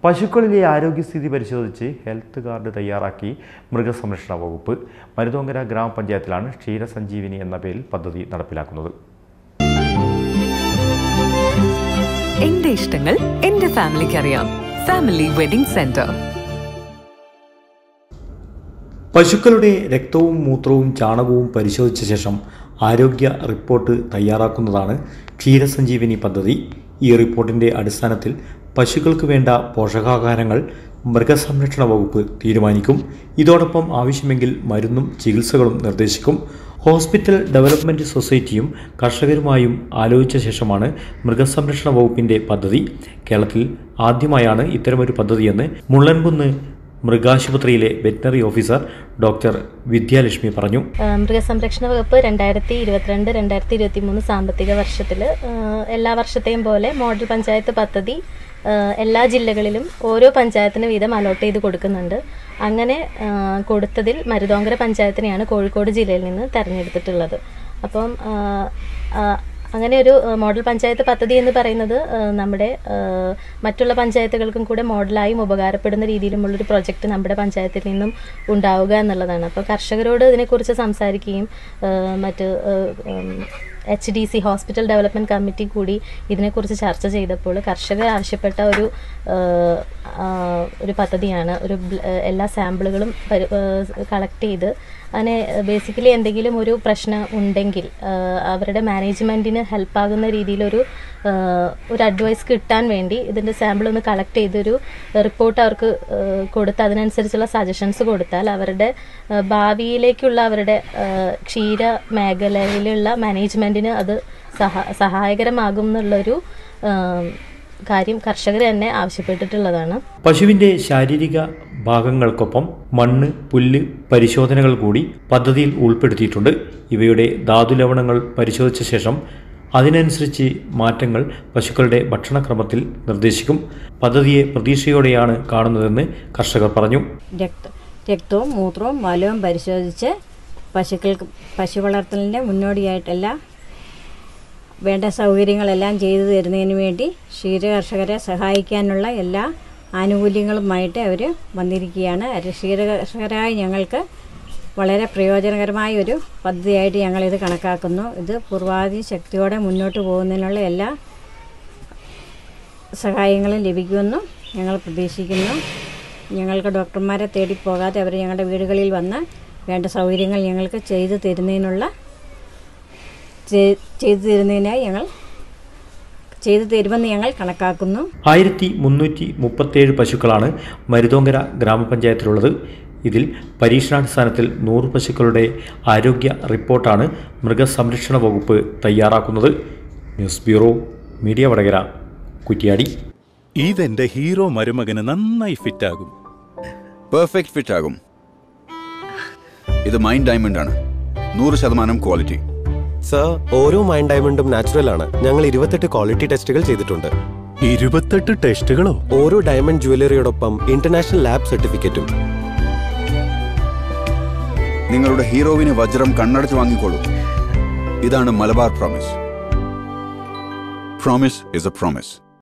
പശുക്കളിലെ ആരോഗ്യസ്ഥിതി പരിശോധിച്ച് health card തയ്യാറാക്കി മൃഗസംരക്ഷണ വകുപ്പ് മരുതോങ്കര ഗ്രാമപഞ്ചായത്തിലാണ് ക്ഷീരസഞ്ജീവിനി എന്ന പേരിൽ പദ്ധതി നടപ്പിലാക്കുന്നത് എന്റെ ഇഷ്ടങ്ങൾ എന്റെ ഫാമിലിക്ക് അറിയാം ഫാമിലി വെഡിംഗ് സെന്റർ പശുക്കളുടെ രക്തവും മൂത്രവും ചാണകവും പരിശോധിച്ച ശേഷം ആരോഗ്യ റിപ്പോർട്ട് തയ്യാറാക്കുന്നതാണ് ക്ഷീരസഞ്ജീവനി പദ്ധതി ഈ റിപ്പോർട്ടിൻ്റെ അടിസ്ഥാനത്തിൽ പശുക്കൾക്ക് വേണ്ട പോഷകാഹാരങ്ങൾ മൃഗസംരക്ഷണ വകുപ്പ് തീരുമാനിക്കും ഇതോടൊപ്പം ആവശ്യമെങ്കിൽ മരുന്നും ചികിത്സകളും നിർദ്ദേശിക്കും ഹോസ്പിറ്റൽ ഡെവലപ്മെൻറ്റ് സൊസൈറ്റിയും കർഷകരുമായും ആലോചിച്ച ശേഷമാണ് മൃഗസംരക്ഷണ വകുപ്പിൻ്റെ പദ്ധതി കേരളത്തിൽ ആദ്യമായാണ് ഇത്തരമൊരു പദ്ധതിയെന്ന് മുള്ളൻകുന്ന് മൃഗാശുപത്രിയിലെ വെറ്റിനറി ഓഫീസർ ഡോക്ടർ വിദ്യാലക്ഷ്മി പറഞ്ഞു ഏഹ് മൃഗസംരക്ഷണ വകുപ്പ് രണ്ടായിരത്തി ഇരുപത്തിരണ്ട് രണ്ടായിരത്തി ഇരുപത്തി മൂന്ന് സാമ്പത്തിക വർഷത്തിൽ എല്ലാ വർഷത്തെയും പോലെ മോഡൽ പഞ്ചായത്ത് പദ്ധതി ഏഹ് എല്ലാ ജില്ലകളിലും ഓരോ പഞ്ചായത്തിന് വീതം അലോട്ട് ചെയ്ത് കൊടുക്കുന്നുണ്ട് അങ്ങനെ ഏഹ് കൊടുത്തതിൽ മരുതോങ്കര പഞ്ചായത്തിനെയാണ് കോഴിക്കോട് ജില്ലയിൽ നിന്ന് തിരഞ്ഞെടുത്തിട്ടുള്ളത് അപ്പം ഏഹ്, ആഹ്, അങ്ങനെ ഒരു ഏഹ്, മോഡൽ പഞ്ചായത്ത് പദ്ധതി എന്ന് പറയുന്നത് ഏഹ്, നമ്മുടെ ഏഹ്, മറ്റുള്ള പഞ്ചായത്തുകൾക്കും കൂടെ മോഡലായും ഉപകാരപ്പെടുന്ന രീതിയിലുമുള്ളൊരു പ്രൊജക്റ്റ് നമ്മുടെ പഞ്ചായത്തിൽ നിന്നും ഉണ്ടാവുക എന്നുള്ളതാണ് അപ്പോൾ കർഷകരോട് ഇതിനെക്കുറിച്ച് സംസാരിക്കുകയും ഏഹ്, മറ്റ് H D C hospital development committee കൂടി ഇതിനെക്കുറിച്ച് ചർച്ച ചെയ്തപ്പോൾ കർഷകർ ആവശ്യപ്പെട്ട ഒരു ഏഹ്, ആഹ്, ഒരു പദ്ധതിയാണ് ഒരു ബ്ല- ഏഹ്, എല്ലാ സാമ്പിളുകളും കളക്ട് ചെയ്ത് അങ്ങനെ ബേസിക്കലി എന്തെങ്കിലും ഒരു പ്രശ്നം ഉണ്ടെങ്കിൽ ആഹ് അവരുടെ മാനേജ്മെൻറ്റിന് ഹെൽപ്പാകുന്ന രീതിയിലൊരു ആഹ് ഒരു അഡ്വൈസ് കിട്ടാൻ വേണ്ടി ഇതിൻ്റെ സാമ്പിൾ ഒന്ന് കളക്ട് ചെയ്തൊരു റിപ്പോർട്ട് അവർക്ക് ആഹ് കൊടുത്ത് അതിനനുസരിച്ചുള്ള സജഷൻസ് കൊടുത്താൽ അവരുടെ ആഹ് ഭാവിയിലേക്കുള്ള അവരുടെ ആഹ് ക്ഷീര മേഖലയിലുള്ള മാനേജ്മെൻറ്റിന് അത് സഹ സഹായകരമാകും എന്നുള്ളൊരു ആഹ് കാര്യം കർഷകർ തന്നെ ആവശ്യപ്പെട്ടിട്ടുള്ളതാണ് പശുവിൻ്റെ ശാരീരിക ഭാഗങ്ങൾക്കൊപ്പം മണ്ണ് പുല്ല് പരിശോധനകൾ കൂടി പദ്ധതിയിൽ ഉൾപ്പെടുത്തിയിട്ടുണ്ട് ഇവയുടെ ധാതുലവണങ്ങൾ പരിശോധിച്ച ശേഷം അതിനനുസരിച്ച് മാറ്റങ്ങൾ പശുക്കളുടെ ഭക്ഷണക്രമത്തിൽ നിർദ്ദേശിക്കും പദ്ധതിയെ പ്രതീക്ഷയോടെയാണ് കാണുന്നതെന്ന് കർഷകർ പറഞ്ഞു രക്ത രക്തവും മൂത്രവും മലവും പരിശോധിച്ച് പശുക്കൾക്ക് പശു വളർത്തലിൻ്റെ മുന്നോടിയായിട്ടെല്ലാം വേണ്ട സൗകര്യങ്ങളെല്ലാം ചെയ്തു തരുന്നതിന് വേണ്ടി ക്ഷീര കർഷകരെ സഹായിക്കാനുള്ള എല്ലാ ആനുകൂല്യങ്ങളുമായിട്ട് അവർ വന്നിരിക്കുകയാണ് അത് ക്ഷീര കർഷകരായ ഞങ്ങൾക്ക് വളരെ പ്രയോജനകരമായ ഒരു പദ്ധതിയായിട്ട് ഞങ്ങളിത് കണക്കാക്കുന്നു ഇത് പൂർവാധി ശക്തിയോടെ മുന്നോട്ട് പോകുന്നതിനുള്ള എല്ലാ സഹായങ്ങളും ലഭിക്കുമെന്നും ഞങ്ങൾ പ്രതീക്ഷിക്കുന്നു ഞങ്ങൾക്ക് ഡോക്ടർമാരെ തേടി പോകാതെ അവർ ഞങ്ങളുടെ വീടുകളിൽ വന്ന് വേണ്ട സൗകര്യങ്ങൾ ഞങ്ങൾക്ക് ചെയ്തു തരുന്നതിനുള്ള ചെ- ചെയ്തു തരുന്നതിനായി ഞങ്ങൾ ചെയ്തു തരുമെന്ന് ഞങ്ങൾ കണക്കാക്കുന്നു ആയിരത്തി മുന്നൂറ്റി മുപ്പത്തേഴ് പശുക്കളാണ് മരുതോങ്കര ഗ്രാമപഞ്ചായത്തിലുള്ളത് ഇതിൽ പരീക്ഷണാടിസ്ഥാനത്തിൽ നൂറ് പശുക്കളുടെ ആരോഗ്യ റിപ്പോർട്ടാണ് മൃഗസംരക്ഷണ വകുപ്പ് തയ്യാറാക്കുന്നത് news bureau media Vadakara Kuttiadi ഇതെന്റെ ഹീറോ മരുമകന് നന്നായി ഫിറ്റാകും പെർഫെക്റ്റ് ഫിറ്റ് ആകും ഇത് മൈൻഡ് ഡയമണ്ട് ആണ് നൂറ് ശതമാനം ക്വാളിറ്റി സർ ഓരോ മൈൻ ഡയമണ്ടും നാച്ചുറൽ ആണ് ഞങ്ങൾ ഇരുപത്തെട്ട് ക്വാളിറ്റി ടെസ്റ്റുകൾ ചെയ്തിട്ടുണ്ട് ഇരുപത്തെട്ട് ടെസ്റ്റുകളോ ഓരോ ഡയമണ്ട് ജ്വല്ലറിയോടൊപ്പം ഇന്റർനാഷണൽ ലാബ് സർട്ടിഫിക്കറ്റും നിങ്ങളുടെ ഹീറോവിന് വജ്രം കണ്ണടച്ച് വാങ്ങിക്കോളൂ ഇതാണ് Malabar promise promise is a promise